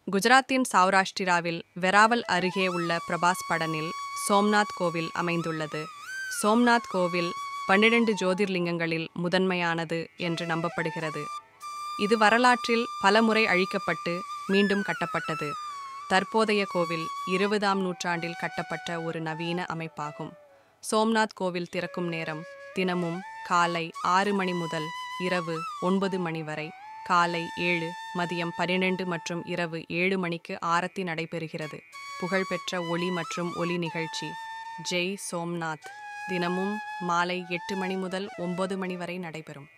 குஜராத்தின் சௌராஷ்டிராவில் வெராவல் அருகே உள்ள பிரபாஸ் படனில் சோம்நாத் கோவில் அமைந்துள்ளது சோம்நாத் கோவில் பன்னிரண்டு ஜோதிர்லிங்கங்களில் முதன்மையானது என்று நம்பப்படுகிறது இது வரலாற்றில் பலமுறை அழிக்கப்பட்டு மீண்டும் கட்டப்பட்டது தற்போதைய கோவில் இருபதாம் நூற்றாண்டில் கட்டப்பட்ட ஒரு நவீன அமைப்பாகும் சோம்நாத் கோவில் திறக்கும் நேரம் தினமும் காலை ஆறு மணி முதல் இரவு ஒன்பது மணி வரை காலை ஏழு மதியம் பன்னிரண்டு மற்றும் இரவு ஏழு மணிக்கு ஆரத்தி நடைபெறுகிறது புகழ்பெற்ற ஒளி மற்றும் ஒலி நிகழ்ச்சி ஜெய் சோம்நாத் தினமும் மாலை எட்டு மணி முதல் ஒன்பது மணி வரை நடைபெறும்